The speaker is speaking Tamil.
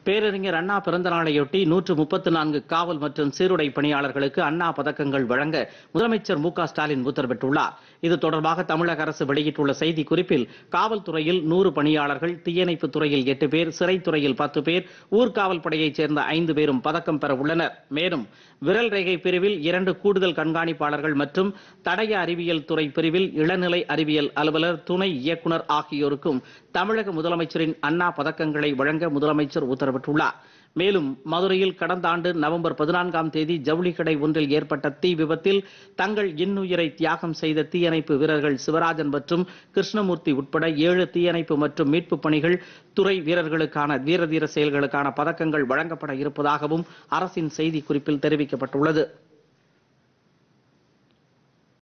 பேரறிஞர் அண்ணா பிறந்த நாளையொட்டி நூற்று முப்பத்து நான்கு காவல் மற்றும் சீருடை பணியாளர்களுக்கு அண்ணா பதக்கங்கள் வழங்க முதலமைச்சர் மு க ஸ்டாலின் உத்தரவிட்டுள்ளார் இது தொடர்பாக தமிழக அரசு வெளியிட்டுள்ள செய்தி குறிப்பில் காவல்துறையில் நூறு பணியாளர்கள் தீயணைப்பு துறையில் எட்டு பேர் சிறைத்துறையில் பத்து பேர் ஊர்காவல் படையைச் சேர்ந்த ஐந்து பேரும் பதக்கம் பெற உள்ளனர் மேலும் விரல் ரேகை பிரிவில் இரண்டு கூடுதல் கண்காணிப்பாளர்கள் மற்றும் தடய அறிவியல் துறை பிரிவில் இளநிலை அறிவியல் அலுவலர் துணை இயக்குனர் ஆகியோருக்கும் தமிழக முதலமைச்சரின் அண்ணா பதக்கங்களை வழங்க முதலமைச்சர் உத்தரவிட்டுள்ளார் மேலும் மதுரையில் கடந்த ஆண்டு நவம்பர் பதினான்காம் தேதி ஜவுளி கடை ஒன்றில் ஏற்பட்ட தீ விபத்தில் தங்கள் இன்னுயிரை தியாகம் செய்த தீயணைப்பு வீரர்கள் சிவராஜன் மற்றும் கிருஷ்ணமூர்த்தி உட்பட ஏழு தீயணைப்பு மற்றும் மீட்பு பணிகள் துறை வீரர்களுக்கான வீரதீர செயல்களுக்கான பதக்கங்கள் வழங்கப்பட இருப்பதாகவும் அரசின் செய்திக்குறிப்பில் தெரிவிக்கப்பட்டுள்ளது